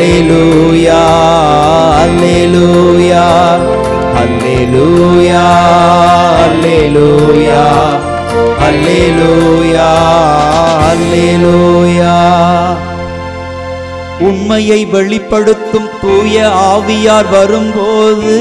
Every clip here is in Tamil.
அல்லேலூயா அல்லேலூயா அல்லேலூயா அல்லேலூயா அல்லேலூயா அல்லேலூயா உண்மையை வெளிப்படுத்தும் தூய ஆவியார் வரும்போது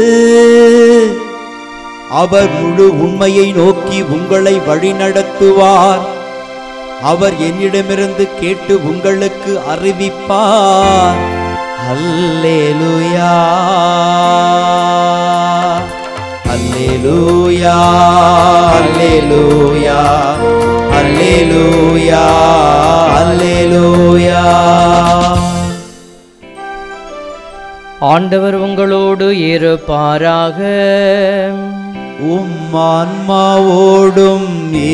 அவர் முழு உண்மையை நோக்கி உங்களை வழிநடத்துவார் அவர் என்னிடமிருந்து கேட்டு உங்களுக்கு அறிவிப்பார் அல்லேலூயா அல்லேலூயா அல்லேலூயா அல்லேலூயா அல்லேலூயா ஆண்டவர் உங்களோடு இருப்பாராக உம் ஆன்மாவோடும்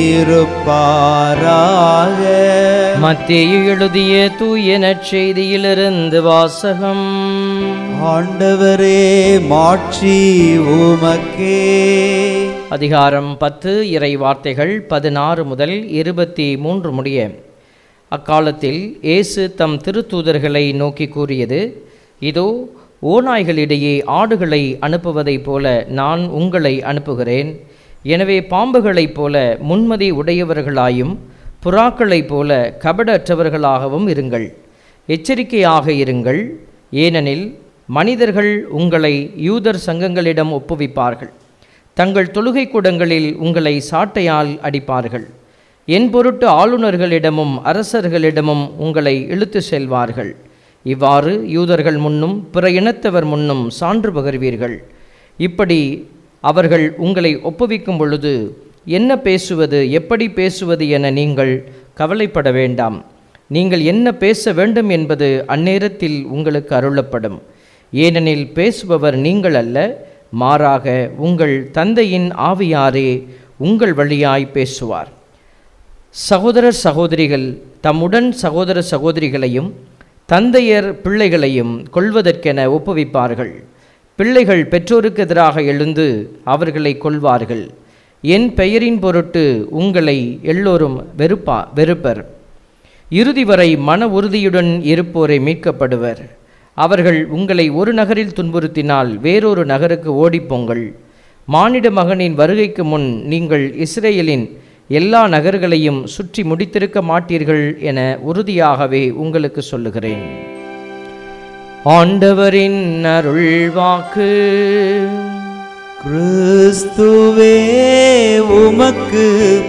இருப்பாராக மத்தேயு எழுதிய தூய நற்செய்தியிலிருந்து வாசகம் ஆண்டவரே மாட்சி உமக்கே அதிகாரம் பத்து இறை வார்த்தைகள் பதினாறு முதல் இருபத்தி மூன்று முடிய அக்காலத்தில் இயேசு தம் திருத்தூதர்களை நோக்கி கூறியது இதோ ஓநாய்களிடையே ஆடுகளை அனுப்புவதைப் போல நான் உங்களை அனுப்புகிறேன் எனவே பாம்புகளைப் போல முன்மதி உடையவர்களாயும் புறாக்களைப் போல கபடற்றவர்களாகவும் இருங்கள் எச்சரிக்கையாக இருங்கள் ஏனெனில் மனிதர்கள் உங்களை யூதர் சங்கங்களிடம் ஒப்புவிப்பார்கள் தங்கள் தொழுகை கூடங்களில் உங்களை சாட்டையால் அடிப்பார்கள் என் பொருட்டு ஆளுநர்களிடமும் அரசர்களிடமும் உங்களை இழுத்து செல்வார்கள் இவ்வாறு யூதர்கள் முன்னும் பிற இனத்தவர் முன்னும் சான்று பகர்வீர்கள் இப்படி அவர்கள் உங்களை ஒப்புவிக்கும் பொழுது என்ன பேசுவது எப்படி பேசுவது என நீங்கள் கவலைப்பட வேண்டாம் நீங்கள் என்ன பேச வேண்டும் என்பது அந்நேரத்தில் உங்களுக்கு அருளப்படும் ஏனெனில் பேசுபவர் நீங்கள் அல்ல மாறாக உங்கள் தந்தையின் ஆவியாரே உங்கள் வழியாய் பேசுவார் சகோதரர் சகோதரிகள் தம்முடன் சகோதர சகோதரிகளையும் தந்தையர் பிள்ளைகளையும் கொள்வதற்கென ஒப்புவிப்பார்கள் பிள்ளைகள் பெற்றோருக்கு எதிராக எழுந்து அவர்களை கொள்வார்கள் என் பெயரின் பொருட்டு உங்களை எல்லோரும் வெறுப்பா வெறுப்பர் இறுதி வரை மன உறுதியுடன் இருப்போரை மீட்கப்படுவர் அவர்கள் உங்களை ஒரு நகரில் துன்புறுத்தினால் வேறொரு நகருக்கு ஓடிப்போங்கள் மானிட மகனின் வருகைக்கு முன் நீங்கள் இஸ்ரேலின் எல்லா நகர்களையும் சுற்றி முடித்திருக்க மாட்டீர்கள் என உறுதியாகவே உங்களுக்கு சொல்லுகிறேன் ஆண்டவரின் அருள்வாக்கு கிறிஸ்துவே உமக்கு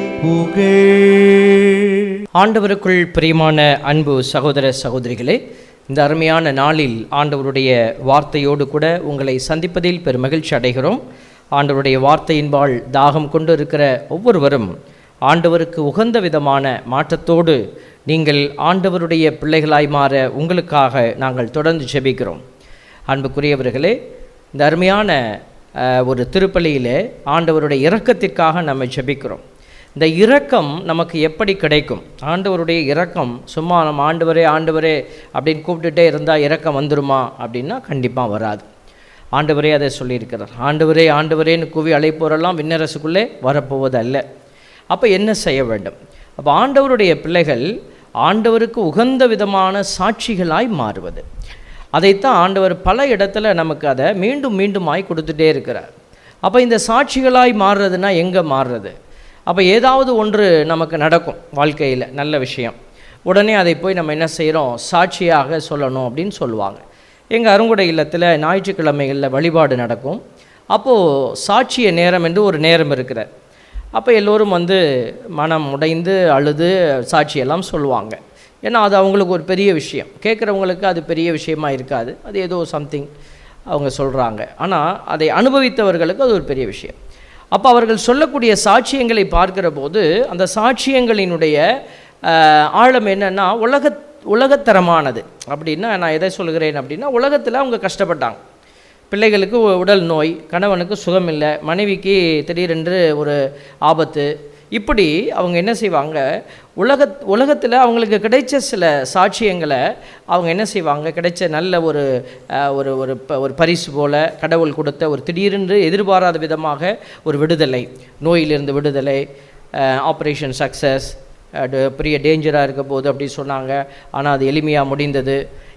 புகழ் ஆண்டவருக்குள் பிரியமான அன்பு சகோதர சகோதரிகளே இந்த அருமையான நாளில் ஆண்டவருடைய வார்த்தையோடு கூட உங்களை சந்திப்பதில் பெரும் மகிழ்ச்சி அடைகிறோம் ஆண்டவருடைய வார்த்தையின்பால் தாகம் கொண்டு இருக்கிற ஒவ்வொருவரும் ஆண்டவருக்கு உகந்த விதமான மாற்றத்தோடு நீங்கள் ஆண்டவருடைய பிள்ளைகளாய் மாற உங்களுக்காக நாங்கள் தொடர்ந்து ஜெபிக்கிறோம் அன்புக்குரியவர்களே இந்த அருமையான அஹ், ஒரு திருப்பலியிலே ஆண்டவருடைய இரக்கத்திற்காக நம்ம ஜெபிக்கிறோம் இந்த இரக்கம் நமக்கு எப்படி கிடைக்கும் ஆண்டவருடைய இரக்கம் சும்மா நம்ம ஆண்டவரே ஆண்டவரே அப்படின்னு கூப்பிட்டுட்டே இருந்தால் இரக்கம் வந்துருமா அப்படின்னா கண்டிப்பாக வராது ஆண்டவரே அதை சொல்லியிருக்கிறார் ஆண்டவரே ஆண்டவரேன்னு கூவி அழைப்போரெல்லாம் விண்ணரசுக்குள்ளே வரப்போவது அல்ல அப்போ என்ன செய்ய வேண்டும் அப்போ ஆண்டவருடைய பிள்ளைகள் ஆண்டவருக்கு உகந்த விதமான சாட்சிகளாய் மாறுவது அதைத்தான் ஆண்டவர் பல இடத்துல நமக்கு அதை மீண்டும் மீண்டுமாய் கொடுத்துட்டே இருக்கிறார் அப்போ இந்த சாட்சிகளாய் மாறுறதுனா எங்கே மாறுறது அப்போ ஏதாவது ஒன்று நமக்கு நடக்கும் வாழ்க்கையில் நல்ல விஷயம் உடனே அதை போய் நம்ம என்ன செய்கிறோம் சாட்சியாக சொல்லணும் அப்படின்னு சொல்லுவாங்க எங்கள் அருங்குடை இல்லத்தில் ஞாயிற்றுக்கிழமைகளில் வழிபாடு நடக்கும் அப்போது சாட்சிய நேரம் என்று ஒரு நேரம் இருக்கிறார் அப்போ எல்லோரும் வந்து மனம் உடைந்து அழுது சாட்சியெல்லாம் சொல்லுவாங்க ஏன்னா அது அவங்களுக்கு ஒரு பெரிய விஷயம் கேட்குறவங்களுக்கு அது பெரிய விஷயமா இருக்காது அது ஏதோ சம்திங் அவங்க சொல்கிறாங்க ஆனால் அதை அனுபவித்தவர்களுக்கு அது ஒரு பெரிய விஷயம் அப்போ அவர்கள் சொல்லக்கூடிய சாட்சியங்களை பார்க்கிற போது அந்த சாட்சியங்களினுடைய ஆஹ், ஆழம் என்னன்னா உலக உலகத்தரமானது அப்படின்னா நான் எதை சொல்கிறேன் அப்படின்னா உலகத்தில் அவங்க கஷ்டப்பட்டாங்க பிள்ளைகளுக்கு உ- உடல் நோய் கணவனுக்கு சுகம் இல்லை மனைவிக்கு திடீரென்று ஒரு ஆபத்து இப்படி அவங்க என்ன செய்வாங்க உலக உலகத்தில் அவங்களுக்கு கிடைச்ச சில சாட்சியங்களை அவங்க என்ன செய்வாங்க கிடைச்ச நல்ல ஒரு அஹ், ஒரு ஒரு ப- ஒரு பரிசு போல கடவுள் கொடுத்த ஒரு திடீரென்று எதிர்பாராத விதமாக ஒரு விடுதலை நோயிலிருந்து விடுதலை ஆப்ரேஷன் சக்ஸஸ் அது பெரிய டேஞ்சராக இருக்க போது அப்படி சொன்னாங்க ஆனால் அது எளிமையாக முடிந்தது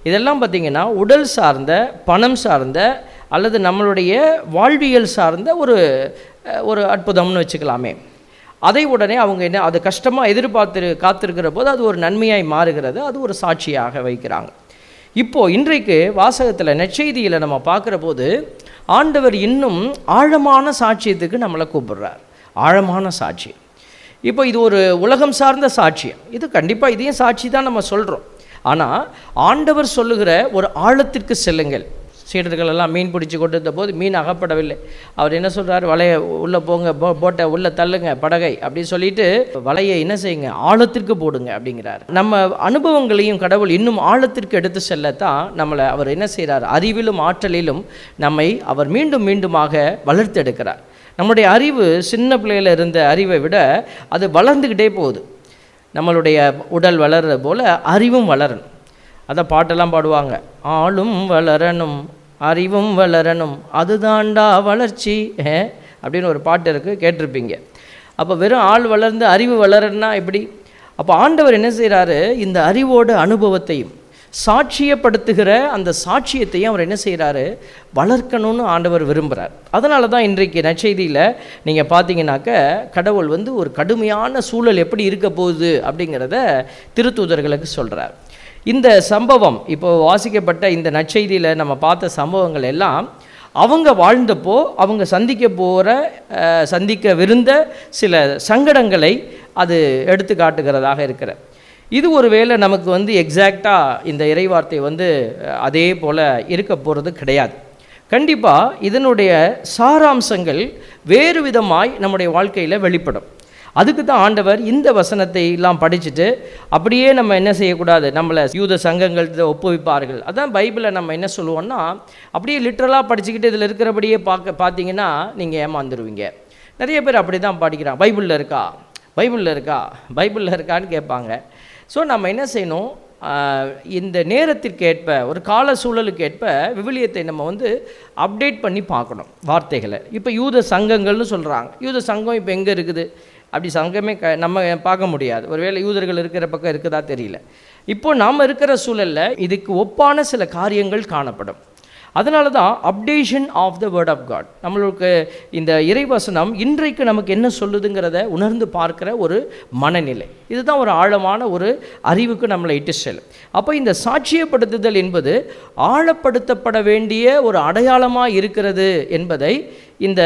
இதெல்லாம் பார்த்திங்கன்னா உடல் சார்ந்த பணம் சார்ந்த அல்லது நம்மளுடைய வாழ்வியல் சார்ந்த ஒரு அஹ், ஒரு அற்புதம்னு வச்சுக்கலாமே அதை உடனே அவங்க என்ன அது கஷ்டமாக எதிர்பார்த்து காத்திருக்கிற போது அது ஒரு நன்மையாய் மாறுகிறது அது ஒரு சாட்சியாக வைக்கிறாங்க இப்போ இன்றைக்கு வாசகத்தில் நற்செய்தியில் நம்ம பார்க்குற போது ஆண்டவர் இன்னும் ஆழமான சாட்சியத்துக்கு நம்மளை கூப்பிடுறார் ஆழமான சாட்சி இப்போ இது ஒரு உலகம் சார்ந்த சாட்சியம் இது கண்டிப்பாக இதையும் சாட்சி தான் நம்ம சொல்கிறோம் ஆனால் ஆண்டவர் சொல்லுகிற ஒரு ஆழத்திற்கு செல்லுங்கள் சீடர்கள் எல்லாம் மீன் பிடிச்சி கொண்டு இருந்த போது மீன் அகப்படவில்லை அவர் என்ன சொல்றாரு வலையை உள்ளே போங்க போ போட்டை உள்ளே தள்ளுங்க படகை அப்படின்னு சொல்லிட்டு வலையை என்ன செய்யுங்க ஆழத்திற்கு போடுங்க அப்படிங்கிறார் நம்ம அனுபவங்களையும் கடவுள் இன்னும் ஆழத்திற்கு எடுத்து செல்லத்தான் நம்மளை அவர் என்ன செய்கிறார் அறிவிலும் ஆற்றலிலும் நம்மை அவர் மீண்டும் மீண்டுமாக வளர்த்தெடுக்கிறார் நம்முடைய அறிவு சின்ன பிள்ளையில இருந்த அறிவை விட அது வளர்ந்துக்கிட்டே போகுது நம்மளுடைய உடல் வளர்ற போல அறிவும் வளரணும் அதான் பாட்டெல்லாம் பாடுவாங்க ஆளும் வளரணும் அறிவும் வளரணும் அதுதான்டா வளர்ச்சி ஏ? அப்படின்னு ஒரு பாட்டு இருக்குது கேட்டிருப்பீங்க அப்போ வெறும் ஆள் வளர்ந்து அறிவு வளரணும்னா எப்படி அப்போ ஆண்டவர் என்ன செய்கிறாரு இந்த அறிவோட அனுபவத்தையும் சாட்சியப்படுத்துகிற அந்த சாட்சியத்தையும் அவர் என்ன செய்கிறாரு வளர்க்கணும்னு ஆண்டவர் விரும்புகிறார் அதனால தான் இன்றைக்கு நற்செய்தியில் நீங்கள் பார்த்தீங்கன்னாக்க கடவுள் வந்து ஒரு கடுமையான சூழல் எப்படி இருக்க போகுது அப்படிங்கிறத திருத்தூதர்களுக்கு சொல்கிறார் இந்த சம்பவம் இப்போ வாசிக்கப்பட்ட இந்த நற்செய்தியில் நம்ம பார்த்த சம்பவங்கள் எல்லாம் அவங்க வாழ்ந்தப்போ அவங்க சந்திக்க போகிற சந்திக்கவிருந்த சில சங்கடங்களை அது எடுத்து காட்டுகிறதாக இருக்கிற இது ஒருவேளை நமக்கு வந்து எக்ஸாக்டாக இந்த இறைவார்த்தை வந்து அஹ், அதே போல் இருக்க போகிறது கிடையாது கண்டிப்பாக இதனுடைய சாராம்சங்கள் வேறு விதமாய் நம்முடைய வாழ்க்கையில் வெளிப்படும் அதுக்கு தான் ஆண்டவர் இந்த வசனத்தை எல்லாம் படிச்சுட்டு அப்படியே நம்ம என்ன செய்யக்கூடாது நம்மளை யூத சங்கங்கள் ஒப்புவிப்பார்கள் அதான் பைபிளை நம்ம என்ன சொல்லுவோம்னா அப்படியே லிட்ரலாக படிச்சுக்கிட்டு இதில் இருக்கிறபடியே பார்க்க பார்த்தீங்கன்னா நீங்கள் ஏமாந்துருவீங்க நிறைய பேர் அப்படி தான் படிக்கிறாங்க பைபிளில் இருக்கா பைபிளில் இருக்கா பைபிளில் இருக்கான்னு கேட்பாங்க ஸோ நம்ம என்ன செய்யணும் ஆஹ், இந்த நேரத்திற்கேற்ப ஒரு கால சூழலுக்கேற்ப விவிலியத்தை நம்ம வந்து அப்டேட் பண்ணி பார்க்கணும் வார்த்தைகளை இப்போ யூத சங்கங்கள்னு சொல்கிறாங்க யூத சங்கம் இப்போ எங்கே இருக்குது அப்படி சங்கமே க நம்ம பார்க்க முடியாது ஒருவேளை யூதர்கள் இருக்கிற பக்கம் இருக்குதா தெரியல இப்போ நாம் இருக்கிற சூழலில் இதுக்கு ஒப்பான சில காரியங்கள் காணப்படும் அதனால தான் updation of the word of God நம்மளுக்கு இந்த இறைவசனம் இன்றைக்கு நமக்கு என்ன சொல்லுதுங்கிறத உணர்ந்து பார்க்கிற ஒரு மனநிலை இதுதான் ஒரு ஆழமான ஒரு அறிவுக்கு நம்மளை இட்டு செல்லும் அப்போ இந்த சாட்சியப்படுத்துதல் என்பது ஆழப்படுத்தப்பட வேண்டிய ஒரு அடையாளமாக இருக்கிறது என்பதை இந்த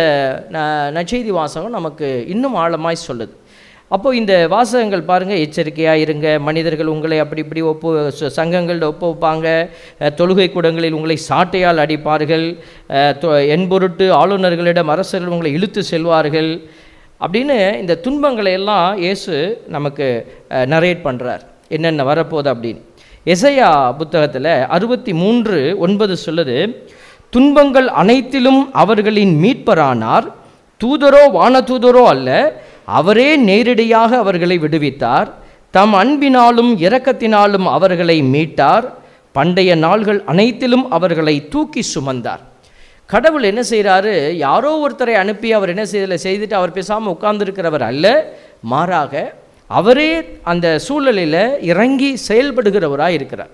ந- நற்செய்தி வாசகம் நமக்கு இன்னும் ஆழமாய் சொல்லுது அப்போ இந்த வாசகங்கள் பாருங்கள் எச்சரிக்கையாக இருங்க மனிதர்கள் உங்களை அப்படி இப்படி ஒப்பு ச- சங்கங்கள்ல ஒப்பு வைப்பாங்க அஹ், தொழுகை கூடங்களில் உங்களை சாட்டையால் அடிப்பார்கள் அஹ், தொ- என்பொருட்டு ஆளுநர்களிடம் அரசர்கள் உங்களை இழுத்து செல்வார்கள் அப்படின்னு இந்த துன்பங்களை எல்லாம் இயேசு நமக்கு நரேட் பண்ணுறார் என்னென்ன வரப்போகுது அப்படின்னு எசையா புத்தகத்தில் அறுபத்தி மூன்று ஒன்பது சொல்லுது துன்பங்கள் அனைத்திலும் அவர்களின் மீட்பரானார் தூதரோ வானதூதரோ அல்ல அவரே நேரடியாக அவர்களை விடுவித்தார் தம் அன்பினாலும் இரக்கத்தினாலும் அவர்களை மீட்டார் பண்டைய நாள்கள் அனைத்திலும் அவர்களை தூக்கி சுமந்தார் கடவுள் என்ன செய்கிறாரு யாரோ ஒருத்தரை அனுப்பி அவர் என்ன செய்யல செய்துட்டு அவர் பேசாமல் உட்கார்ந்திருக்கிறவர் அல்ல மாறாக அவரே அந்த சூழலில் இறங்கி செயல்படுகிறவராக இருக்கிறார்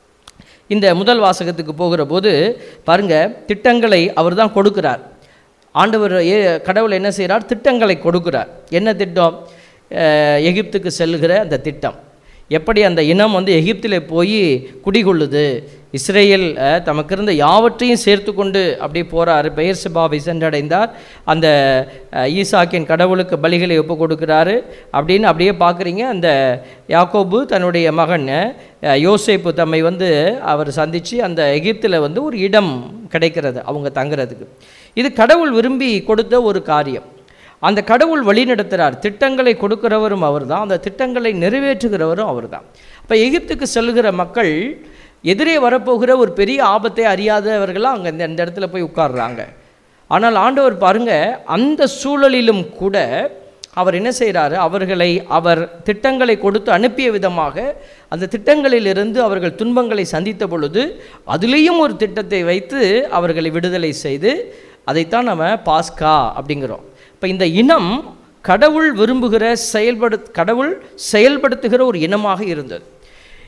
இந்த முதல் வாசகத்துக்கு போகிற போது பாருங்க திட்டங்களை அவர் தான் கொடுக்கிறார் ஆண்டவர் ஏ கடவுள் என்ன செய்கிறார் திட்டங்களை கொடுக்கிறார் என்ன திட்டம் அஹ், எகிப்துக்கு செல்லுகிற அந்த திட்டம் எப்படி அந்த இனம் வந்து எகிப்தில் போய் குடிகொள்ளுது இஸ்ரேல் அஹ், தமக்கு இருந்த யாவற்றையும் சேர்த்து கொண்டு அப்படியே போகிறார் பெயர் சிபாவை சென்றடைந்தார் அந்த அஹ், ஈசாக்கின் கடவுளுக்கு பலிகளை ஒப்பு கொடுக்குறாரு அப்படின்னு அப்படியே பார்க்குறீங்க அந்த யாக்கோபு தன்னுடைய மகன் அஹ், யோசேப்பு தம்மை வந்து அவர் சந்தித்து அந்த எகிப்தில் வந்து ஒரு இடம் கிடைக்கிறது அவங்க தங்குறதுக்கு இது கடவுள் விரும்பி கொடுத்த ஒரு காரியம் அந்த கடவுள் வழிநடத்துகிறார் திட்டங்களை கொடுக்கிறவரும் அவர்தான் அந்த திட்டங்களை நிறைவேற்றுகிறவரும் அவர்தான் அப்போ எகிப்துக்கு செல்கிற மக்கள் எதிரே வரப்போகிற ஒரு பெரிய ஆபத்தை அறியாதவர்களாக அங்கே இந்த இந்த இடத்துல போய் உட்கார்றாங்க ஆனால் ஆண்டவர் பாருங்க அந்த சூழலிலும் கூட அவர் என்ன செய்கிறாரு அவர்களை அவர் திட்டங்களை கொடுத்து அனுப்பிய விதமாக அந்த திட்டங்களிலிருந்து அவர்கள் துன்பங்களை சந்தித்த பொழுது அதிலேயும் ஒரு திட்டத்தை வைத்து அவர்களை விடுதலை செய்து அதைத்தான் நம்ம பாஸ்கா அப்படிங்கிறோம் இப்போ இந்த இனம் கடவுள் விரும்புகிற செயல்படு கடவுள் செயல்படுத்துகிற ஒரு இனமாக இருந்தது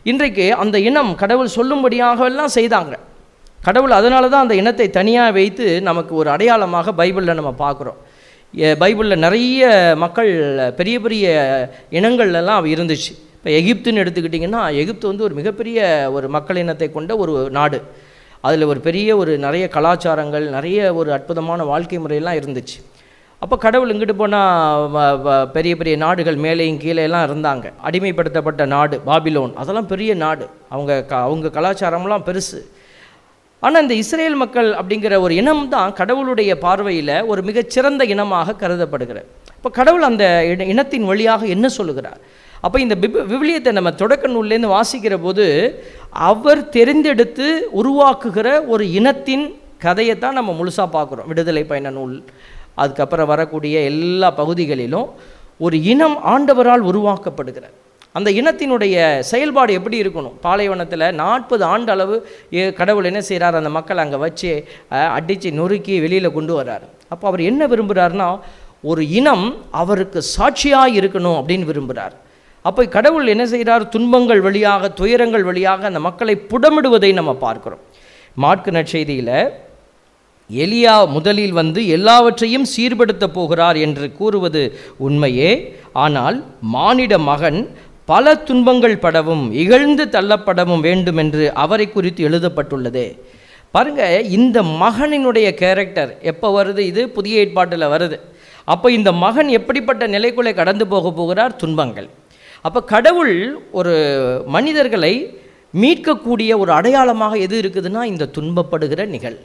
இன்றைக்கு அந்த இனம் கடவுள் சொல்லும்படியாகவெல்லாம் செய்தாங்க கடவுள் அதனால தான் அந்த இனத்தை தனியாக வைத்து நமக்கு ஒரு அடையாளமாக பைபிளில் நம்ம பார்க்குறோம் பைபிளில் நிறைய மக்கள் பெரிய பெரிய இனங்கள்லாம் இருந்துச்சு இப்போ எகிப்துன்னு எடுத்துக்கிட்டிங்கன்னா எகிப்து வந்து ஒரு மிகப்பெரிய ஒரு மக்கள் இனத்தை கொண்ட ஒரு நாடு அதில் ஒரு பெரிய ஒரு நிறைய கலாச்சாரங்கள் நிறைய ஒரு அற்புதமான வாழ்க்கை முறையெல்லாம் இருந்துச்சு அப்போ கடவுள் இங்கிட்டு போனால் பெரிய பெரிய நாடுகள் மேலேயும் கீழே எல்லாம் இருந்தாங்க அடிமைப்படுத்தப்பட்ட நாடு பாபிலோன் அதெல்லாம் பெரிய நாடு அவங்க க அவங்க கலாச்சாரம்லாம் பெருசு ஆனால் இந்த இஸ்ரேல் மக்கள் அப்படிங்கிற ஒரு இனம் தான் கடவுளுடைய பார்வையில் ஒரு மிகச்சிறந்த இனமாக கருதப்படுகிறது இப்போ கடவுள் அந்த இன- இனத்தின் வழியாக என்ன சொல்லுகிறார் அப்போ இந்த பிப விவிலியத்தை நம்ம தொடக்க நூல்லேருந்து வாசிக்கிற போது அவர் தெரிந்தெடுத்து உருவாக்குகிற ஒரு இனத்தின் கதையை தான் நம்ம முழுசாக பார்க்குறோம் விடுதலை பயண நூல் அதுக்கப்புறம் வரக்கூடிய எல்லா பகுதிகளிலும் ஒரு இனம் ஆண்டவரால் உருவாக்கப்படுகிறது அந்த இனத்தினுடைய செயல்பாடு எப்படி இருக்கணும் பாலைவனத்தில் நாற்பது ஆண்டு அளவு ஏ- கடவுள் என்ன செய்கிறார் அந்த மக்களை அங்கே வச்சு அடித்து நொறுக்கி வெளியில் கொண்டு வர்றார் அப்போ அவர் என்ன விரும்புகிறாருன்னா ஒரு இனம் அவருக்கு சாட்சியாக இருக்கணும் அப்படின்னு விரும்புகிறார் அப்போ கடவுள் என்ன செய்கிறார் துன்பங்கள் வழியாக துயரங்கள் வழியாக அந்த மக்களை புடமிடுவதை நம்ம பார்க்கிறோம் மாற்கு நற்செய்தியில் எலியா முதலில் வந்து எல்லாவற்றையும் சீர்படுத்தப் போகிறார் என்று கூறுவது உண்மையே ஆனால் மானிட மகன் பல துன்பங்கள் படவும் இகழ்ந்து தள்ளப்படவும் வேண்டும் என்று அவரை குறித்து எழுதப்பட்டுள்ளதே பாருங்க இந்த மகனினுடைய கேரக்டர் எப்போ வருது இது புதிய ஏற்பாட்டில் வருது அப்போ இந்த மகன் எப்படிப்பட்ட நிலைக்குள்ளே கடந்து போக போகிறார் துன்பங்கள் அப்போ கடவுள் ஒரு மனிதர்களை மீட்கக்கூடிய ஒரு அடையாளமாக எது இருக்குதுன்னா இந்த துன்பப்படுகிற நிகழ்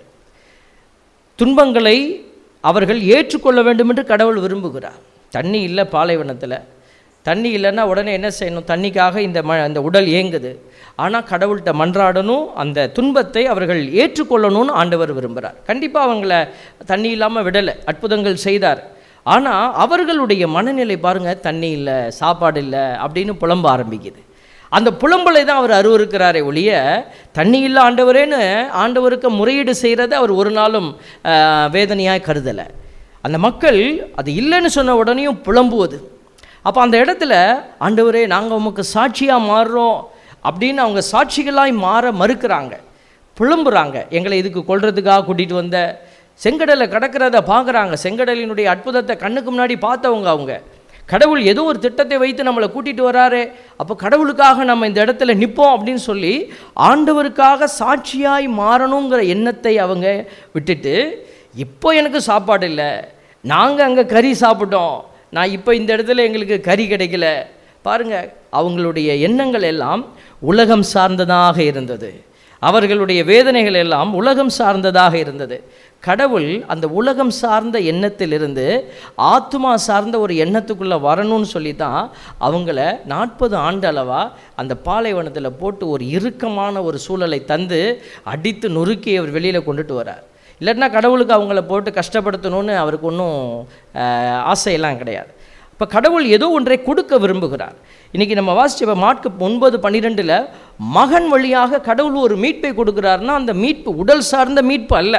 துன்பங்களை அவர்கள் ஏற்றுக்கொள்ள வேண்டும் என்று கடவுள் விரும்புகிறார் தண்ணி இல்லை பாலைவனத்தில் தண்ணி இல்லைன்னா உடனே என்ன செய்யணும் தண்ணிக்காக இந்த ம இந்த உடல் ஏங்குது ஆனால் கடவுள்கிட்ட மன்றாடணும் அந்த துன்பத்தை அவர்கள் ஏற்றுக்கொள்ளணும்னு ஆண்டவர் விரும்புகிறார் கண்டிப்பாக அவங்கள தண்ணி இல்லாமல் விடலை அற்புதங்கள் செய்தார் ஆனால் அவர்களுடைய மனநிலை பாருங்கள் தண்ணி இல்லை சாப்பாடு இல்லை அப்படின்னு புலம்ப ஆரம்பிக்குது அந்த புலம்பலை தான் அவர் அருவருக்கிறாரே ஒழிய தண்ணி இல்லை ஆண்டவரேன்னு ஆண்டவருக்கு முறையீடு செய்கிறத அவர் ஒரு நாளும் வேதனையாக கருதலை அந்த மக்கள் அது இல்லைன்னு சொன்ன உடனேயும் புலம்புவது அப்போ அந்த இடத்துல ஆண்டவரே நாங்கள் உமக்கு சாட்சியாக மாறுறோம் அப்படின்னு அவங்க சாட்சிகளாய் மாற மறுக்கிறாங்க புலம்புறாங்க எங்களை இதுக்கு கொல்றதுக்காக கூட்டிகிட்டு வந்த செங்கடலை கடக்கிறத பார்க்குறாங்க செங்கடலினுடைய அற்புதத்தை கண்ணுக்கு முன்னாடி பார்த்தவங்க அவங்க கடவுள் ஏதோ ஒரு திட்டத்தை வைத்து நம்மளை கூட்டிகிட்டு வராரு அப்போ கடவுளுக்காக நம்ம இந்த இடத்துல நிற்போம் அப்படின்னு சொல்லி ஆண்டவருக்காக சாட்சியாய் மாறணுங்கிற எண்ணத்தை அவங்க விட்டுட்டு இப்போ எனக்கு சாப்பாடு இல்லை நாங்கள் அங்கே கறி சாப்பிட்டோம் நான் இப்போ இந்த இடத்துல எங்களுக்கு கறி கிடைக்கல பாருங்க அவங்களுடைய எண்ணங்கள் எல்லாம் உலகம் சார்ந்ததாக இருந்தது அவர்களுடைய வேதனைகள் எல்லாம் உலகம் சார்ந்ததாக இருந்தது கடவுள் அந்த உலகம் சார்ந்த எண்ணத்திலிருந்து ஆத்மா சார்ந்த ஒரு எண்ணத்துக்குள்ளே வரணும்னு சொல்லி தான் அவங்கள நாற்பது ஆண்டளவா அந்த பாலைவனத்தில் போட்டு ஒரு இறுக்கமான ஒரு சூழலை தந்து அடித்து நொறுக்கி அவர் வெளியில் கொண்டுட்டு வரார் இல்லைன்னா கடவுளுக்கு அவங்கள போட்டு கஷ்டப்படுத்தணும்னு அவருக்கு ஒன்றும் ஆசையெல்லாம் கிடையாது இப்போ கடவுள் ஏதோ ஒன்றை கொடுக்க விரும்புகிறார் இன்றைக்கி நம்ம வாசிச்ச இப்போ மாட்கு ஒன்பது பன்னிரெண்டில் மகன் வழியாக கடவுள் ஒரு மீட்பை கொடுக்குறாருன்னா அந்த மீட்பு உடல் சார்ந்த மீட்பு அல்ல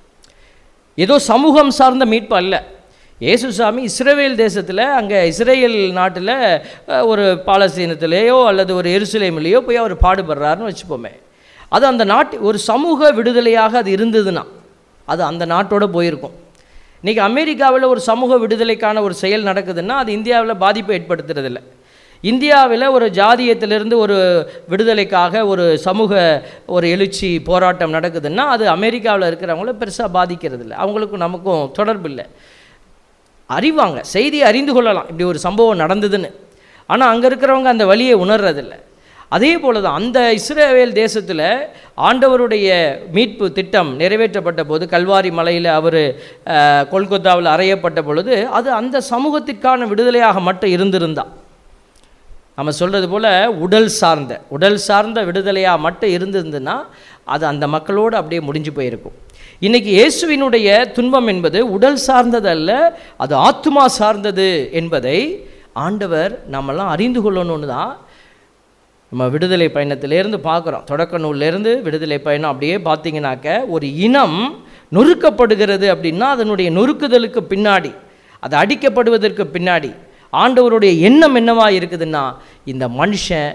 ஏதோ சமூகம் சார்ந்த மீட்பு அல்ல இயேசுசாமி இஸ்ரேல் தேசத்தில் அங்கே இஸ்ரேல் நாட்டில் அஹ், ஒரு பாலஸ்தீனத்திலேயோ அல்லது ஒரு எருசலேமிலேயோ போய் அவர் பாடுபடுறாருன்னு வச்சுப்போமே அது அந்த நாட்டு ஒரு சமூக விடுதலையாக அது இருந்ததுன்னா அது அந்த நாட்டோட போயிருக்கும் இன்றைக்கி அமெரிக்காவில் ஒரு சமூக விடுதலைக்கான ஒரு செயல் நடக்குதுன்னா அது இந்தியாவில் பாதிப்பை ஏற்படுத்துறதில்ல இந்தியாவில் ஒரு ஜாதியத்திலிருந்து ஒரு விடுதலைக்காக ஒரு சமூக ஒரு எழுச்சி போராட்டம் நடக்குதுன்னா அது அமெரிக்காவில் இருக்கிறவங்கள பெருசாக பாதிக்கிறது இல்லை அவங்களுக்கும் நமக்கும் தொடர்பு இல்லை அறிவாங்க செய்தியை அறிந்து கொள்ளலாம் இப்படி ஒரு சம்பவம் நடந்ததுன்னு ஆனால் அங்கே இருக்கிறவங்க அந்த வழியை உணர்றதில்ல அதே போல தான் அந்த இஸ்ரேல் தேசத்தில் ஆண்டவருடைய மீட்பு திட்டம் நிறைவேற்றப்பட்ட போது கல்வாரி மலையில் அவர் கொல்கத்தாவில் அறையப்பட்ட பொழுது அது அந்த சமூகத்திற்கான விடுதலையாக மட்டும் இருந்திருந்தா நம்ம சொல்கிறது போல் உடல் சார்ந்த உடல் சார்ந்த விடுதலையாக மட்டும் இருந்திருந்துன்னா அது அந்த மக்களோடு அப்படியே முடிஞ்சு போயிருக்கும் இன்றைக்கி இயேசுவினுடைய துன்பம் என்பது உடல் சார்ந்தது அல்ல அது ஆத்மா சார்ந்தது என்பதை ஆண்டவர் நம்மெல்லாம் அறிந்து கொள்ளணும்னு தான் நம்ம விடுதலை பயணத்திலேருந்து பார்க்குறோம் தொடக்க நூல்லேருந்து விடுதலை பயணம் அப்படியே பார்த்தீங்கன்னாக்க ஒரு இனம் நொறுக்கப்படுகிறது அப்படின்னா அதனுடைய நொறுக்குதலுக்கு பின்னாடி அது அடிக்கப்படுவதற்கு பின்னாடி ஆண்டவருடைய எண்ணம் என்னவா இருக்குதுன்னா இந்த மனுஷன்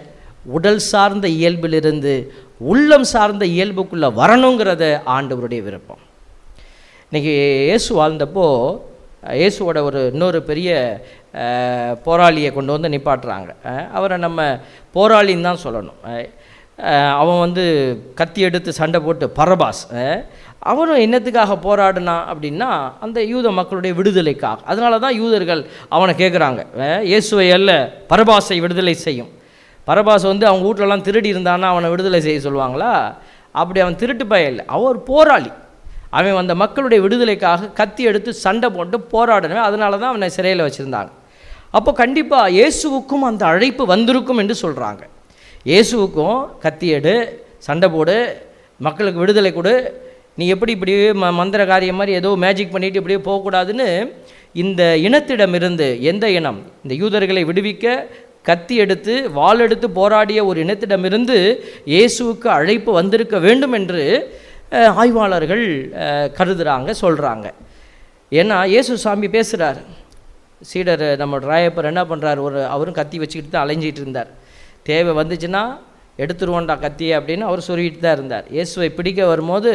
உடல் சார்ந்த இயல்பிலிருந்து உள்ளம் சார்ந்த இயல்புக்குள்ளே வரணுங்கிறத ஆண்டவருடைய விருப்பம் இன்றைக்கி இயேசு வாழ்ந்தப்போ இயேசுவோட ஒரு இன்னொரு பெரிய அஹ், போராளியை கொண்டு வந்து நிப்பாட்டுறாங்க அஹ், அவரை நம்ம போராளின்னு தான் சொல்லணும் அஹ், அஹ், அவன் வந்து கத்தி எடுத்து சண்டை போட்டு பரபாஸ் அஹ், அவனும் என்னத்துக்காக போராடினான் அப்படின்னா அந்த யூத மக்களுடைய விடுதலைக்காக அதனால தான் யூதர்கள் அவனை கேட்குறாங்க இயேசுவை அல்ல பரபாசை விடுதலை செய்யும் பரபாஸ் வந்து அவங்க வீட்லலாம் திருடி இருந்தான்னா அவனை விடுதலை செய்ய சொல்லுவாங்களா அப்படி அவன் திருட்டு பய இல்லை அவன் ஒரு போராளி அவன் அந்த மக்களுடைய விடுதலைக்காக கத்தி எடுத்து சண்டை போட்டு போராடணும் அதனால தான் அவனை சிறையில் வச்சுருந்தாங்க அப்போ கண்டிப்பாக இயேசுவுக்கும் அந்த அழைப்பு வந்திருக்கும் என்று சொல்கிறாங்க இயேசுவுக்கும் கத்தி எடு சண்டை போடு மக்களுக்கு விடுதலை கொடு நீ எப்படி இப்படி ம மந்திர காரியம் மாதிரி ஏதோ மேஜிக் பண்ணிட்டு இப்படியே போகக்கூடாதுன்னு இந்த இனத்திடமிருந்து எந்த இனம் இந்த யூதர்களை விடுவிக்க கத்தி எடுத்து வாள் எடுத்து போராடிய ஒரு இனத்திடமிருந்து இயேசுவுக்கு அழைப்பு வந்திருக்க வேண்டும் என்று அஹ், ஆய்வாளர்கள் அஹ், கருதுறாங்க சொல்கிறாங்க ஏன்னா இயேசு சாமி பேசுகிறார் சீடர் நம்ம ராயப்பர் என்ன பண்ணுறார் ஒரு அவரும் கத்தி வச்சுக்கிட்டு தான் அலைஞ்சிட்டு இருந்தார் தேவை வந்துச்சுன்னா எடுத்துருவோண்டா கத்தியை அப்படின்னு அவர் சொல்லிட்டு தான் இருந்தார் இயேசுவை பிடிக்க வரும்போது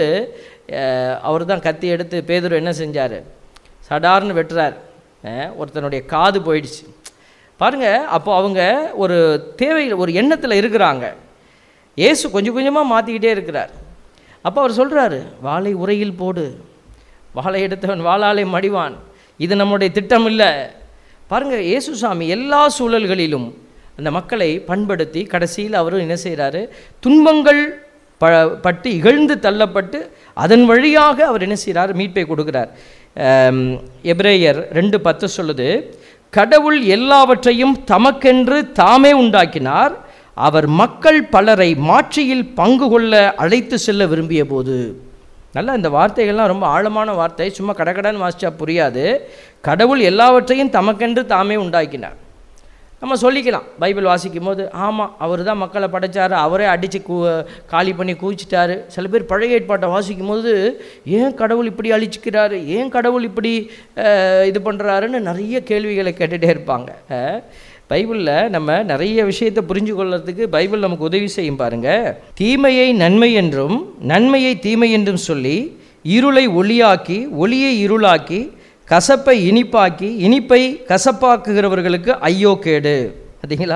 அவர் தான் கத்தி எடுத்து பேதுரு என்ன செஞ்சார் சடார்னு வெட்டுறார் அஹ், ஒருத்தனுடைய காது போயிடுச்சு பாருங்க அப்போ அவங்க ஒரு தேவை ஒரு எண்ணத்தில் இருக்கிறாங்க இயேசு கொஞ்சம் கொஞ்சமாக மாற்றிக்கிட்டே இருக்கிறார் அப்போ அவர் சொல்கிறாரு வாளை உரையில் போடு வாளை எடுத்தவன் வாளாலே மடிவான் இது நம்முடைய திட்டம் இல்லை பாருங்க இயேசு சாமி எல்லா சூழல்களிலும் அந்த மக்களை பண்படுத்தி கடைசியில் அவரும் என்ன செய்கிறாரு துன்பங்கள் ப பட்டு இகழ்ந்து தள்ளப்பட்டு அதன் வழியாக அவர் என்ன செய்கிறார் மீட்பை கொடுக்கிறார் ஆம், எபிரேயர் ரெண்டு பத்து சொல்லுது கடவுள் எல்லாவற்றையும் தமக்கென்று தாமே உண்டாக்கினார் அவர் மக்கள் பலரை மாட்சியில் பங்கு கொள்ள அழைத்து செல்ல விரும்பிய போது நல்லா இந்த வார்த்தைகள்லாம் ரொம்ப ஆழமான வார்த்தை சும்மா கடகடன்னு வாசிச்சா புரியாது கடவுள் எல்லாவற்றையும் தமக்கென்று தாமே உண்டாக்கினார் நம்ம சொல்லிக்கலாம் பைபிள் வாசிக்கும் போது ஆமாம் அவர் தான் மக்களை படைச்சாரு அவரே அடித்து கூ காலி பண்ணி கூச்சிட்டாரு சில பேர் பழைய ஏற்பாட்டை வாசிக்கும் போது ஏன் கடவுள் இப்படி அழிச்சிக்கிறாரு ஏன் கடவுள் இப்படி அஹ், இது பண்ணுறாருன்னு நிறைய கேள்விகளை கேட்டுகிட்டே இருப்பாங்க அஹ், பைபிளில் நம்ம நிறைய விஷயத்தை புரிஞ்சு கொள்றதுக்கு பைபிள் நமக்கு உதவி செய்யும் பாருங்க தீமையை நன்மை என்றும் நன்மையை தீமை என்றும் சொல்லி இருளை ஒளியாக்கி ஒளியை இருளாக்கி கசப்பை இனிப்பாக்கி இனிப்பை கசப்பாக்குகிறவர்களுக்கு ஐயோ கேடு பார்த்தீங்களா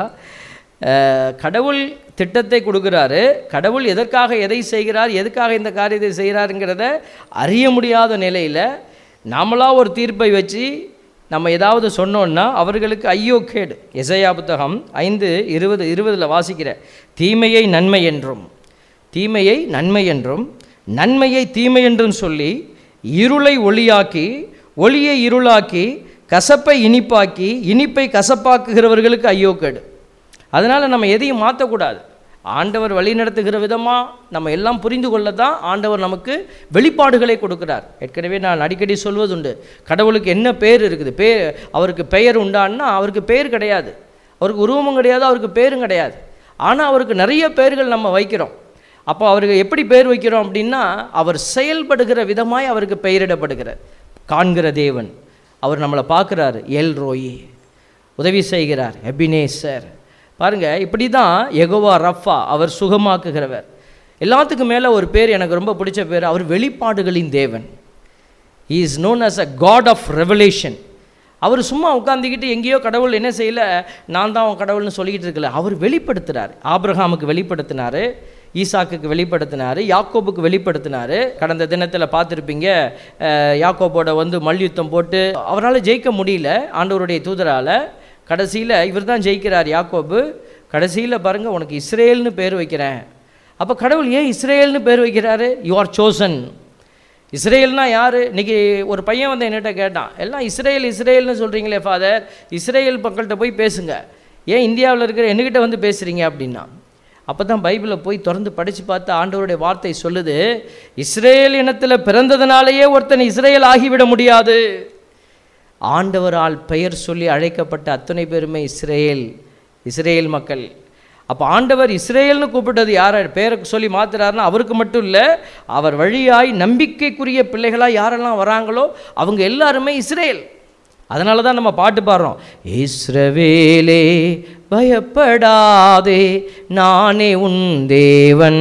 அஹ், கடவுள் திட்டத்தை கொடுக்குறாரு கடவுள் எதற்காக எதை செய்கிறார் எதுக்காக இந்த காரியத்தை செய்கிறாருங்கிறத அறிய முடியாத நிலையில் நாமளா ஒரு தீர்ப்பை வச்சு நம்ம ஏதாவது சொன்னோன்னா அவர்களுக்கு ஐயோ கேடு எசையா புத்தகம் ஐந்து இருபது இருபதில் வாசிக்கிற தீமையை நன்மை என்றும் தீமையை நன்மை என்றும் நன்மையை தீமை என்றும் சொல்லி இருளை ஒளியாக்கி ஒளியை இருளாக்கி கசப்பை இனிப்பாக்கி இனிப்பை கசப்பாக்குகிறவர்களுக்கு ஐயோ கேடு அதனால் நம்ம எதையும் மாற்றக்கூடாது ஆண்டவர் வழிநடத்துகிற விதமாக நம்ம எல்லாம் புரிந்து கொள்ள தான் ஆண்டவர் நமக்கு வெளிப்பாடுகளை கொடுக்கிறார் ஏற்கனவே நான் அடிக்கடி சொல்வதுண்டு கடவுளுக்கு என்ன பேர் இருக்குது பேர் அவருக்கு பெயர் உண்டான்னா அவருக்கு பேர் கிடையாது அவருக்கு உருவமும் கிடையாது அவருக்கு பேரும் கிடையாது ஆனால் அவருக்கு நிறைய பேர்கள் நம்ம வைக்கிறோம் அப்போ அவருக்கு எப்படி பேர் வைக்கிறோம் அப்படின்னா அவர் செயல்படுகிற விதமாய் அவருக்கு பெயரிடப்படுகிறார் காண்கிற தேவன் அவர் நம்மளை பார்க்குறாரு எல் ரோயி உதவி செய்கிறார் எபினேசர் பாருங்க இப்படி தான் எகோவா ரஃபா அவர் சுகமாக்குகிறவர் எல்லாத்துக்கும் மேலே ஒரு பேர் எனக்கு ரொம்ப பிடிச்ச பேர் அவர் வெளிப்பாடுகளின் தேவன் he is known as a God of revelation அவர் சும்மா உட்காந்துக்கிட்டு எங்கேயோ கடவுள் என்ன செய்யல நான் தான் அவன் கடவுள்னு சொல்லிக்கிட்டு இருக்கல அவர் வெளிப்படுத்துகிறார் ஆபிரகாமுக்கு வெளிப்படுத்தினாரு ஈசாக்குக்கு வெளிப்படுத்தினாரு யாக்கோபுக்கு வெளிப்படுத்தினாரு கடந்த தினத்தில் பார்த்துருப்பீங்க அஹ், யாக்கோபோட வந்து மல்யுத்தம் போட்டு அவரால் ஜெயிக்க முடியல ஆண்டவருடைய தூதரால் கடைசியில் இவர் தான் ஜெயிக்கிறார் யாக்கோபு கடைசியில் பாருங்கள் உனக்கு இஸ்ரேல்னு பேர் வைக்கிறேன் அப்போ கடவுள் ஏன் இஸ்ரேல்னு பேர் வைக்கிறாரு யூ ஆர் சோசன் இஸ்ரேல்னா யார் இன்னைக்கு ஒரு பையன் வந்து என்கிட்ட கேட்டான் எல்லாம் இஸ்ரேல் இஸ்ரேல்னு சொல்கிறீங்களே ஃபாதர் இஸ்ரேல் மக்கள்கிட்ட போய் பேசுங்க ஏன் இந்தியாவில் இருக்கிற என்கிட்ட வந்து பேசுகிறீங்க அப்படின்னா அப்போ தான் பைபிளை போய் திறந்து படித்து பார்த்து ஆண்டவருடைய வார்த்தை சொல்லுது இஸ்ரேல் இனத்தில் பிறந்ததுனாலேயே ஒருத்தன் இஸ்ரேல் ஆகிவிட முடியாது ஆண்டவரால் பெயர் சொல்லி அழைக்கப்பட்ட அத்தனை பேருமே இஸ்ரேல் இஸ்ரேல் மக்கள் அப்போ ஆண்டவர் இஸ்ரேல்னு கூப்பிட்டது யாரை பேரை சொல்லி மாத்துறாருன்னா அவருக்கு மட்டும் இல்லை அவர் வழியாய் நம்பிக்கைக்குரிய பிள்ளைகளாக யாரெல்லாம் வராங்களோ அவங்க எல்லாருமே இஸ்ரேல் அதனால தான் நம்ம பாட்டு பாடுறோம் இஸ்ரவேலே பயப்படாதே நானே உன் தேவன்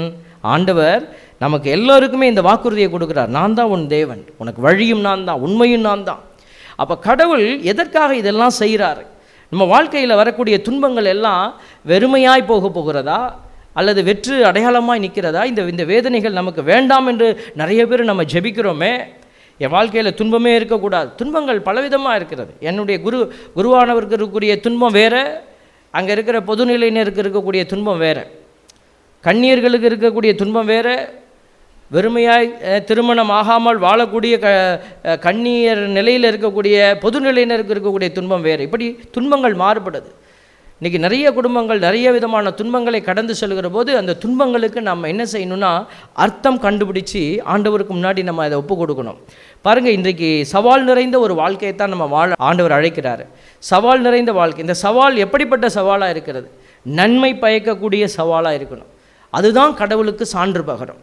ஆண்டவர் நமக்கு எல்லோருக்குமே இந்த வாக்குறுதியை கொடுக்குறார் நான் தான் உன் தேவன் உனக்கு வழியும் நான் தான் உண்மையும் நான் தான் அப்போ கடவுள் எதற்காக இதெல்லாம் செய்கிறாரு நம்ம வாழ்க்கையில் வரக்கூடிய துன்பங்கள் எல்லாம் வெறுமையாய் போக போகிறதா அல்லது வெற்று அடையாளமாய் நிற்கிறதா இந்த இந்த வேதனைகள் நமக்கு வேண்டாம் என்று நிறைய பேர் நம்ம ஜெபிக்கிறோமே என் வாழ்க்கையில் துன்பமே இருக்கக்கூடாது துன்பங்கள் பலவிதமாக இருக்கிறது என்னுடைய குரு குருவானவருக்கு இருக்கக்கூடிய துன்பம் வேறு அங்கே இருக்கிற பொதுநிலையினருக்கு இருக்கக்கூடிய துன்பம் வேறு கண்ணியர்களுக்கு இருக்கக்கூடிய துன்பம் வேறு வெறுமையாய் அஹ், திருமணம் ஆகாமல் வாழக்கூடிய க அஹ், கண்ணியர் நிலையில் இருக்கக்கூடிய பொதுநிலையினருக்கு இருக்கக்கூடிய துன்பம் வேறு இப்படி துன்பங்கள் மாறுபடுது இன்றைக்கி நிறைய குடும்பங்கள் நிறைய விதமான துன்பங்களை கடந்து செல்கிற போது அந்த துன்பங்களுக்கு நம்ம என்ன செய்யணும்னா அர்த்தம் கண்டுபிடிச்சு ஆண்டவருக்கு முன்னாடி நம்ம அதை ஒப்பு கொடுக்கணும் பாருங்கள் இன்றைக்கு சவால் நிறைந்த ஒரு வாழ்க்கையை தான் நம்ம வாழ ஆண்டவர் அழைக்கிறாரு சவால் நிறைந்த வாழ்க்கை இந்த சவால் எப்படிப்பட்ட சவாலாக இருக்கிறது நன்மை பயக்கக்கூடிய சவாலாக இருக்கணும் அதுதான் கடவுளுக்கு சான்று பகரும்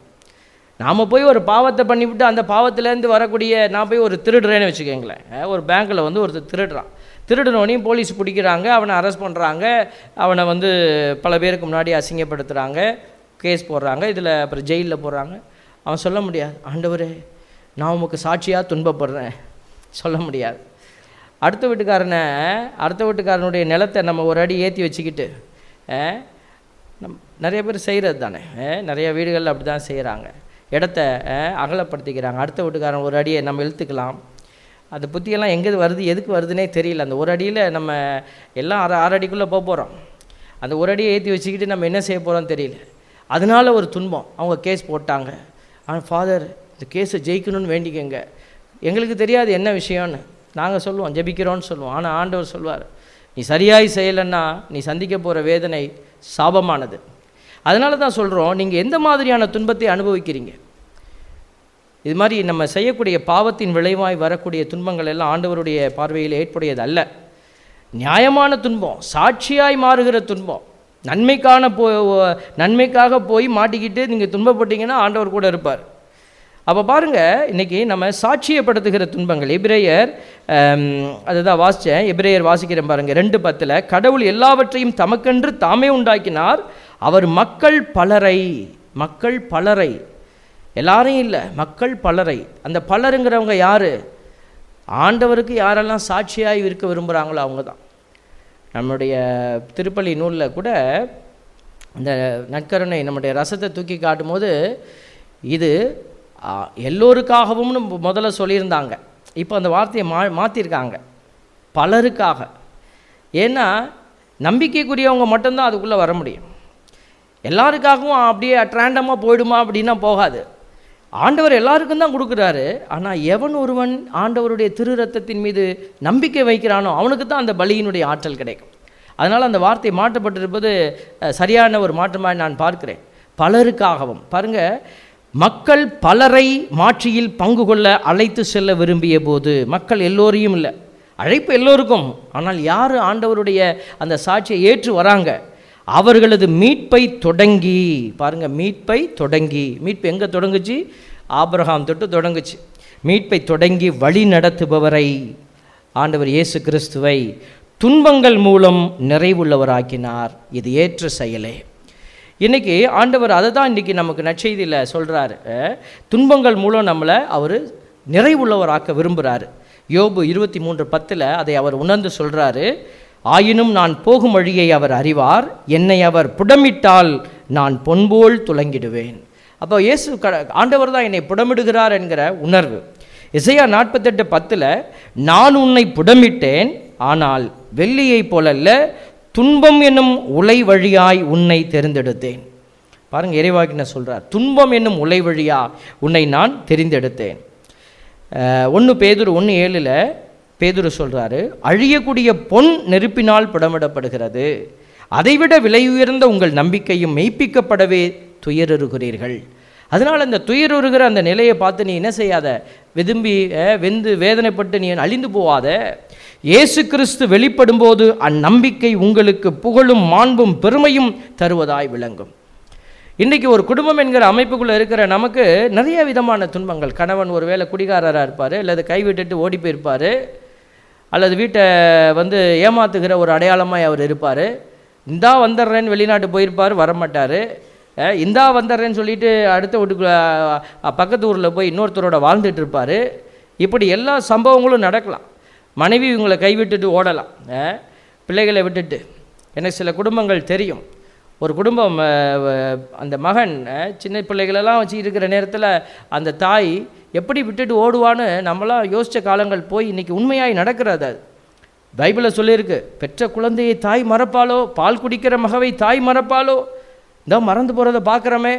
நாம் போய் ஒரு பாவத்தை பண்ணிவிட்டு அந்த பாவத்திலேருந்து வரக்கூடிய நான் போய் ஒரு திருடுறேன்னு வச்சுக்கோங்களேன் அஹ் ஒரு பேங்க்கில் வந்து ஒருத்தர் திருடுறான் திருடுனோனையும் போலீஸ் பிடிக்கிறாங்க அவனை அரெஸ்ட் பண்ணுறாங்க அவனை வந்து பல பேருக்கு முன்னாடி அசிங்கப்படுத்துகிறாங்க கேஸ் போடுறாங்க இதில் அப்புறம் ஜெயிலில் போடுறாங்க அவன் சொல்ல முடியாது ஆண்டவரே நான் உமக்கு சாட்சியாக துன்பப்படுறேன் சொல்ல முடியாது அடுத்த வீட்டுக்காரனை அடுத்த வீட்டுக்காரனுடைய நிலத்தை நம்ம ஒரு அடி ஏற்றி வச்சுக்கிட்டு அஹ், நம் நிறைய பேர் செய்கிறது தானே அஹ், நிறைய வீடுகளில் அப்படி தான் செய்கிறாங்க இடத்த அஹ், அகலப்படுத்திக்கிறாங்க அடுத்த வீட்டுக்காரன் ஒரு அடியை நம்ம இழுத்துக்கலாம் அந்த புத்தியெல்லாம் எங்கே வருது எதுக்கு வருதுன்னே தெரியல அந்த ஒரு அடியில் நம்ம எல்லாம் அரை அரை அடிக்குள்ளே போக போகிறோம் அந்த ஒரு அடியை ஏற்றி வச்சுக்கிட்டு நம்ம என்ன செய்ய போகிறோம் தெரியல அதனால ஒரு துன்பம் அவங்க கேஸ் போட்டாங்க ஆனால் ஃபாதர் இந்த கேஸை ஜெயிக்கணும்னு வேண்டிக்கங்க எங்களுக்கு தெரியாது என்ன விஷயம்னு நாங்கள் சொல்லுவோம் ஜெபிக்கிறோன்னு சொல்லுவோம் ஆனால் ஆண்டவர் சொல்வார் நீ சரியாய் செய்யலைன்னா நீ சந்திக்க போகிற வேதனை சாபமானது அதனால தான் சொல்கிறோம் நீங்கள் எந்த மாதிரியான துன்பத்தை அனுபவிக்கிறீங்க இது மாதிரி நம்ம செய்யக்கூடிய பாவத்தின் விளைவாய் வரக்கூடிய துன்பங்கள் எல்லாம் ஆண்டவருடைய பார்வையில் ஏற்புடையது அல்ல நியாயமான துன்பம் சாட்சியாய் மாறுகிற துன்பம் நன்மைக்கான போ நன்மைக்காக போய் மாட்டிக்கிட்டு நீங்கள் துன்பப்பட்டீங்கன்னா ஆண்டவர் கூட இருப்பார் அப்போ பாருங்கள் இன்றைக்கி நம்ம சாட்சியப்படுத்துகிற துன்பங்கள் எபிரேயர் ஆம், அதுதான் வாசித்தேன் எபிரேயர் வாசிக்கிறேன் பாருங்கள் ரெண்டு பத்தில் கடவுள் எல்லாவற்றையும் தமக்கென்று தாமே உண்டாக்கினார் அவர் மக்கள் பலரை மக்கள் பலரை எல்லாரையும் இல்லை மக்கள் பலரை அந்த பலருங்கிறவங்க யார் ஆண்டவருக்கு யாரெல்லாம் சாட்சியாய் இருக்க விரும்புகிறாங்களோ அவங்க தான் நம்முடைய திருப்பள்ளி நூலில் கூட இந்த நற்கருணை நம்முடைய ரசத்தை தூக்கி காட்டும்போது இது ஆ, எல்லோருக்காகவும்னு முதல்ல சொல்லியிருந்தாங்க இப்போ அந்த வார்த்தையை மா மாற்றிருக்காங்க பலருக்காக ஏன்னா நம்பிக்கைக்குரியவங்க மட்டும்தான் அதுக்குள்ளே வர முடியும் எல்லாருக்காகவும் அப்படியே அட்ராண்டமாக போயிடுமா அப்படின்னா போகாது ஆண்டவர் எல்லாருக்கும் தான் கொடுக்குறாரு ஆனால் எவன் ஒருவன் ஆண்டவருடைய திரு ரத்தத்தின் மீது நம்பிக்கை வைக்கிறானோ அவனுக்கு தான் அந்த பலியினுடைய ஆற்றல் கிடைக்கும் அதனால் அந்த வார்த்தை மாற்றப்பட்டிருப்பது அஹ், சரியான ஒரு மாற்றமாக நான் பார்க்கிறேன் பலருக்காகவும் பாருங்க மக்கள் பலரை மாட்சியில் பங்கு கொள்ள அழைத்து செல்ல விரும்பிய போது மக்கள் எல்லோரையும் இல்லை அழைப்பு எல்லோருக்கும் ஆனால் யார் ஆண்டவருடைய அந்த சாட்சியை ஏற்று வராங்க அவர்களது மீட்பை தொடங்கி பாருங்க மீட்பை தொடங்கி மீட்பு எங்கே தொடங்குச்சு ஆபிரகாம் தொட்டு தொடங்குச்சு மீட்பை தொடங்கி வழி நடத்துபவரை ஆண்டவர் இயேசு கிறிஸ்துவை துன்பங்கள் மூலம் நிறைவுள்ளவராக்கினார் இது ஏற்ற செயலே இன்னைக்கு ஆண்டவர் அதை தான் இன்றைக்கி நமக்கு நற்செய்தியில் சொல்கிறாரு துன்பங்கள் மூலம் நம்மளை அவர் நிறைவுள்ளவராக்க விரும்புகிறாரு யோபு இருபத்தி மூன்று பத்தில் அதை அவர் உணர்ந்து சொல்கிறாரு ஆயினும் நான் போகும் வழியை அவர் அறிவார் என்னை அவர் புடமிட்டால் நான் பொன்போல் துலங்கிடுவேன் அப்போ இயேசு க ஆண்டவர் தான் என்னை புடமிடுகிறார் என்கிற உணர்வு இசையா நாற்பத்தெட்டு பத்தில் நான் உன்னை புடமிட்டேன் ஆனால் வெள்ளியைப் போலல்ல துன்பம் என்னும் உலை வழியாய் உன்னை தெரிந்தெடுத்தேன் பாருங்க இறைவாக்கின சொல்றார் துன்பம் என்னும் உலை வழியா உன்னை நான் தெரிந்தெடுத்தேன் ஒன்று பேதுரு ஒன்று ஏழில் பேதுரு சொல்றாரு அழியக்கூடிய பொன் நெருப்பினால் புடமிடப்படுகிறது அதைவிட விலை உயர்ந்த உங்கள் நம்பிக்கையும் மெய்ப்பிக்கப்படவே துயருகிறீர்கள் அதனால் அந்த துயருகிற அந்த நிலையை பார்த்து நீ என்ன செய்யாத விரும்பி அஹ், வெந்து வேதனைப்பட்டு நீ அழிந்து போவாத இயேசு கிறிஸ்து வெளிப்படும்போது அந்நம்பிக்கை உங்களுக்கு புகழும் மாண்பும் பெருமையும் தருவதாய் விளங்கும் இன்றைக்கி ஒரு குடும்பம் என்கிற அமைப்புக்குள்ளே இருக்கிற நமக்கு நிறைய விதமான துன்பங்கள் கணவன் ஒருவேளை குடிகாரராக இருப்பார் அல்லது கைவிட்டுட்டு ஓடி போயிருப்பார் அல்லது வீட்டை வந்து ஏமாத்துகிற ஒரு அடையாளமாக அவர் இருப்பார் இந்தா வந்துடுறேன்னு வெளிநாட்டு போயிருப்பார் வரமாட்டார் அஹ் இந்தா வந்துடுறேன்னு சொல்லிட்டு அடுத்த வீட்டுக்குள்ள அஹ், பக்கத்து ஊரில் போய் இன்னொருத்தரோட வாழ்ந்துட்டு இருப்பார் இப்படி எல்லா சம்பவங்களும் நடக்கலாம் மனைவி இவங்களை கைவிட்டுட்டு ஓடலாம் அஹ், பிள்ளைகளை விட்டுட்டு எனக்கு சில குடும்பங்கள் தெரியும் ஒரு குடும்பம் அஹ், அஹ், அந்த மகன் அஹ், சின்ன பிள்ளைகளெல்லாம் வச்சு இருக்கிற நேரத்தில் அந்த தாய் எப்படி விட்டுட்டு ஓடுவான்னு நம்மளாம் யோசித்த காலங்கள் போய் இன்றைக்கி உண்மையாய் நடக்கிறது அது பைபிளில் சொல்லியிருக்கு பெற்ற குழந்தையை தாய் மறப்பாளோ பால் குடிக்கிற மகவை தாய் மறப்பாளோ இந்த மறந்து போகிறத பார்க்குறோமே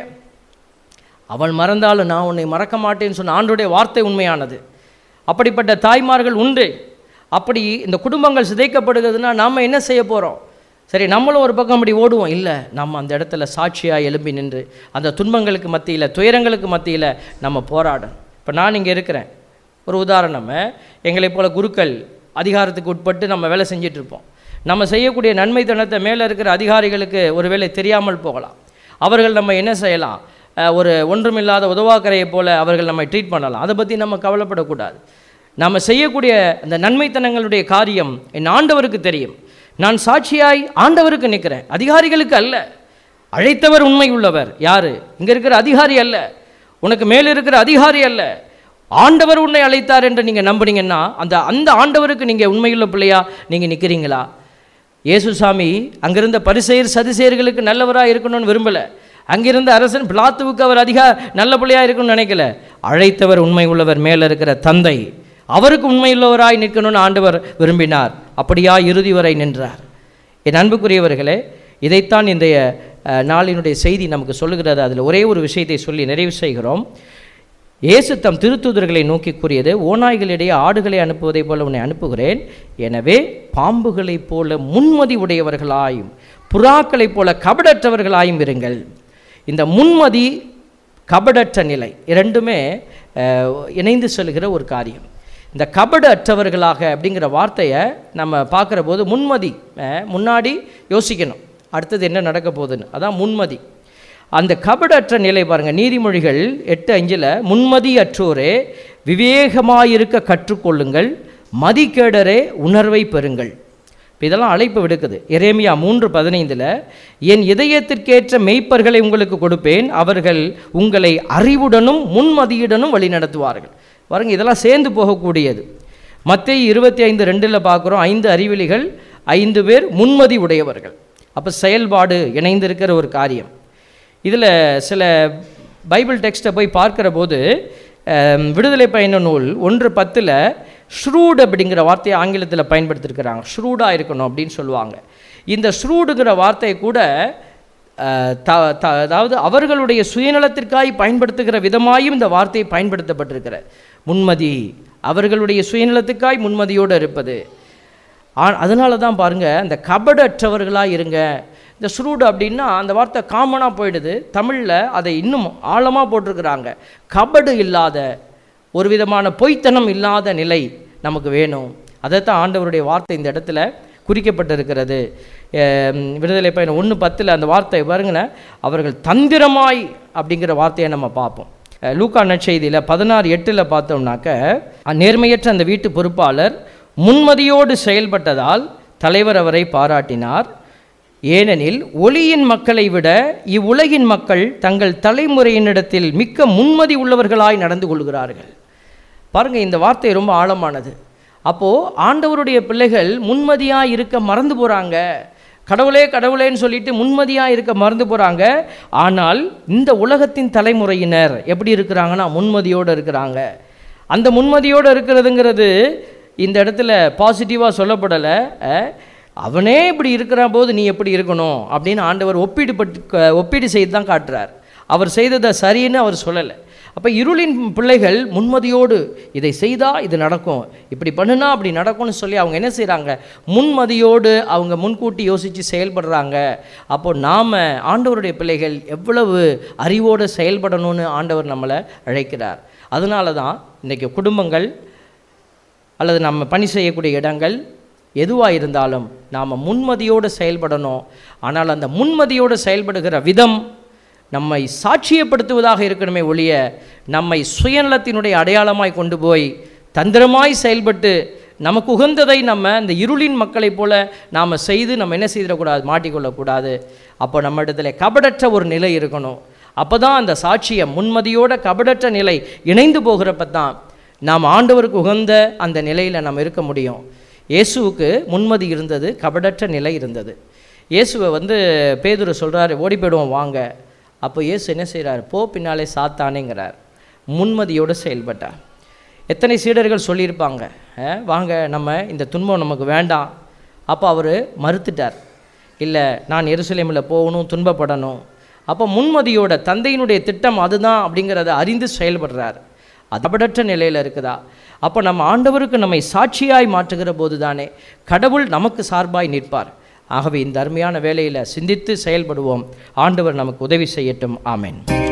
அவள் மறந்தாலும் நான் உன்னை மறக்க மாட்டேன்னு சொன்ன ஆண்டுடைய வார்த்தை உண்மையானது அப்படிப்பட்ட தாய்மார்கள் உண்டு அப்படி இந்த குடும்பங்கள் சிதைக்கப்படுகிறதுனா நாம் என்ன செய்ய போகிறோம் சரி நம்மளும் ஒரு பக்கம் அப்படி ஓடுவோம் இல்லை நம்ம அந்த இடத்துல சாட்சியாக எழும்பி நின்று அந்த துன்பங்களுக்கு மத்தியில் துயரங்களுக்கு மத்தியில் நம்ம போராடணும் இப்போ நான் இங்கே இருக்கிறேன் ஒரு உதாரணம் எங்களைப் போல குருக்கள் அதிகாரத்துக்கு உட்பட்டு நம்ம வேலை செஞ்சிட்டு இருப்போம் நம்ம செய்யக்கூடிய நன்மைத்தனத்தை மேலே இருக்கிற அதிகாரிகளுக்கு ஒருவேளை தெரியாமல் போகலாம் அவர்கள் நம்ம என்ன செய்யலாம் அஹ், ஒரு ஒன்றுமில்லாத உதவாக்கரையை போல அவர்கள் நம்மை ட்ரீட் பண்ணலாம் அதை பற்றி நம்ம கவலைப்படக்கூடாது நம்ம செய்யக்கூடிய அந்த நன்மைத்தனங்களுடைய காரியம் என் ஆண்டவருக்கு தெரியும் நான் சாட்சியாய் ஆண்டவருக்கு நிற்கிறேன் அதிகாரிகளுக்கு அல்ல அழைத்தவர் உண்மை உள்ளவர் யாரு இங்க இருக்கிற அதிகாரி அல்ல உனக்கு மேல இருக்கிற அதிகாரி அல்ல ஆண்டவர் உன்னை அழைத்தார் என்று நீங்க நம்புனீங்கன்னா அந்த அந்த ஆண்டவருக்கு நீங்க உண்மையுள்ள பிள்ளையா நீங்க நிக்கிறீங்களா இயேசுசாமி அங்கிருந்த பரிசெயர் சதிசெயர்களுக்கு நல்லவராக இருக்கணும்னு விரும்பல அங்கிருந்த அரசன் பிளாத்துவுக்கு அவர் அதிகா நல்ல பிள்ளையா இருக்கணும்னு நினைக்கல அழைத்தவர் உண்மை உள்ளவர் மேல இருக்கிற தந்தை அவருக்கு உண்மையுள்ளவராய் நிற்கணும்னு ஆண்டவர் விரும்பினார் அப்படியா இறுதி வரை நின்றார் என் அன்புக்குரியவர்களே இதைத்தான் இன்றைய அஹ், நாளினுடைய செய்தி நமக்கு சொல்லுகிறது அதில் ஒரே ஒரு விஷயத்தை சொல்லி நிறைவு செய்கிறோம் இயேசு தம் திருத்தூதர்களை நோக்கி கூறியது ஓநாய்களிடையே ஆடுகளை அனுப்புவதைப் போல உன்னை அனுப்புகிறேன் எனவே பாம்புகளைப் போல முன்மதி உடையவர்களாயும் புறாக்களைப் போல கபடற்றவர்களாயும் இருங்கள் இந்த முன்மதி கபடற்ற நிலை இரண்டுமே அஹ், இணைந்து செல்கிற ஒரு காரியம் இந்த கபடு அற்றவர்களாக அப்படிங்கிற வார்த்தையை நம்ம பார்க்குற போது முன்மதி அஹ், முன்னாடி யோசிக்கணும் அடுத்தது என்ன நடக்க போகுதுன்னு அதான் முன்மதி அந்த கபடற்ற நிலை பாருங்கள் நீதிமொழிகள் எட்டு அஞ்சில் முன்மதி அற்றோரே விவேகமாயிருக்க கற்றுக்கொள்ளுங்கள் மதிக்கேடரே உணர்வை பெறுங்கள் இப்ப இதெல்லாம் அழைப்பு விடுக்குது எரேமியா மூன்று பதினைந்தில் என் இதயத்திற்கேற்ற மெய்ப்பர்களை உங்களுக்கு கொடுப்பேன் அவர்கள் உங்களை அறிவுடனும் முன்மதியுடனும் வழி நடத்துவார்கள் பாருங்க இதெல்லாம் சேர்ந்து போகக்கூடியது மத்திய இருபத்தி ஐந்து ரெண்டில் பார்க்குறோம் ஐந்து அறிவிலிகள் ஐந்து பேர் முன்மதி உடையவர்கள் அப்போ செயல்பாடு இணைந்திருக்கிற ஒரு காரியம் இதில் சில பைபிள் டெக்ஸ்ட்டை போய் பார்க்கிற போது அஹ், விடுதலை பயண நூல் ஒன்று பத்தில் ஷ்ரூட் அப்படிங்கிற வார்த்தையை ஆங்கிலத்தில் பயன்படுத்தியிருக்கிறாங்க ஷ்ரூடாக இருக்கணும் அப்படின்னு சொல்லுவாங்க இந்த ஷ்ரூடுங்கிற வார்த்தை கூட அஹ், த த அதாவது அவர்களுடைய சுயநலத்திற்காய் பயன்படுத்துகிற விதமாயும் இந்த வார்த்தை பயன்படுத்தப்பட்டிருக்கிற முன்மதி அவர்களுடைய சுயநலத்துக்காய் முன்மதியோடு இருப்பது ஆ அதனால தான் பாருங்கள் அந்த கபடற்றவர்களாக இருங்க இந்த ஸ்ரூடு அப்படின்னா அந்த வார்த்தை காமனாக போயிடுது தமிழில் அதை இன்னும் ஆழமாக போட்டிருக்கிறாங்க கபடு இல்லாத ஒரு விதமான பொய்த்தனம் இல்லாத நிலை நமக்கு வேணும் அதைத்தான் ஆண்டவருடைய வார்த்தை இந்த இடத்துல குறிக்கப்பட்டிருக்கிறது அஹ் விடுதலை பயணம் ஒன்று பத்தில் அந்த வார்த்தை பாருங்களேன் அவர்கள் தந்திரமாய் அப்படிங்கிற வார்த்தையை நம்ம பார்ப்போம் அஹ் லூக்கா நற்செய்தியில் பதினாறு எட்டில் பார்த்தோம்னாக்க அஹ் நேர்மையற்ற அந்த வீட்டு பொறுப்பாளர் முன்மதியோடு செயல்பட்டதால் தலைவர் அவரை பாராட்டினார் ஏனெனில் ஒளியின் மக்களை விட இவ்வுலகின் மக்கள் தங்கள் தலைமுறையினிடத்தில் மிக்க முன்மதி உள்ளவர்களாய் நடந்து கொள்கிறார்கள் பாருங்க இந்த வார்த்தை ரொம்ப ஆழமானது அப்போது ஆண்டவருடைய பிள்ளைகள் முன்மதியாக இருக்க மறந்து போகிறாங்க கடவுளே கடவுளேன்னு சொல்லிட்டு முன்மதியாக இருக்க மறந்து போகிறாங்க ஆனால் இந்த உலகத்தின் தலைமுறையினர் எப்படி இருக்கிறாங்கன்னா முன்மதியோடு இருக்கிறாங்க அந்த முன்மதியோடு இருக்கிறதுங்கிறது இந்த இடத்துல பாசிட்டிவாக சொல்லப்படலை அஹ், அவனே இப்படி இருக்கிற போது நீ எப்படி இருக்கணும் அப்படின்னு ஆண்டவர் ஒப்பீடு பட்டு ஒப்பீடு செய்து தான் காட்டுறார் அவர் செய்ததை சரின்னு அவர் சொல்லலை அப்போ இருளின் பிள்ளைகள் முன்மதியோடு இதை செய்தால் இது நடக்கும் இப்படி பண்ணுனா அப்படி நடக்கும்னு சொல்லி அவங்க என்ன செய்கிறாங்க முன்மதியோடு அவங்க முன்கூட்டி யோசித்து செயல்படுறாங்க அப்போ நாம் ஆண்டவருடைய பிள்ளைகள் எவ்வளவு அறிவோடு செயல்படணும்னு ஆண்டவர் நம்மளை அழைக்கிறார் அதனால தான் இன்றைக்கி குடும்பங்கள் அல்லது நம்ம பணி செய்யக்கூடிய இடங்கள் எதுவாக இருந்தாலும் நாம் முன்மதியோடு செயல்படணும் ஆனால் அந்த முன்மதியோடு செயல்படுகிற விதம் நம்மை சாட்சியப்படுத்துவதாக இருக்கணுமே ஒழிய நம்மை சுயநலத்தினுடைய அடையாளமாய் கொண்டு போய் தந்திரமாய் செயல்பட்டு நமக்கு உகந்ததை நம்ம இந்த இருளின் மக்களைப் போல நாம் செய்து நம்ம என்ன செய்திடக்கூடாது மாட்டிக்கொள்ளக்கூடாது அப்போ நம்ம இடத்துல கபடற்ற ஒரு நிலை இருக்கணும் அப்போ தான் அந்த சாட்சிய முன்மதியோட கபடற்ற நிலை இணைந்து போகிறப்ப தான் நாம் ஆண்டவருக்கு உகந்த அந்த நிலையில் நம்ம இருக்க முடியும் இயேசுவுக்கு முன்மதி இருந்தது கபடற்ற நிலை இருந்தது இயேசுவை வந்து பேதுரு சொல்கிறாரு ஓடி போயிடுவோம் வாங்க அப்போ இயேசு என்ன செய்கிறார் போ பின்னாலே சாத்தானேங்கிறார் முன்மதியோடு செயல்பட்டார் எத்தனை சீடர்கள் சொல்லியிருப்பாங்க "அஹ், வாங்க நம்ம இந்த துன்பம் நமக்கு வேண்டாம் அப்போ அவர் மறுத்துட்டார் இல்லை நான் எருசலேமில் போகணும் துன்பப்படணும் அப்போ முன்மதியோட தந்தையினுடைய திட்டம் அதுதான் அப்படிங்கிறத அறிந்து செயல்படுறார் அதபடற்ற நிலையில் இருக்குதா அப்போ நம்ம ஆண்டவருக்கு நம்மை சாட்சியாய் மாற்றுகிற போது தானே கடவுள் நமக்கு சார்பாய் நிற்பார் ஆகவே இந்த அருமையான வேலையில் சிந்தித்து செயல்படுவோம் ஆண்டவர் நமக்கு உதவி செய்யட்டும் ஆமென்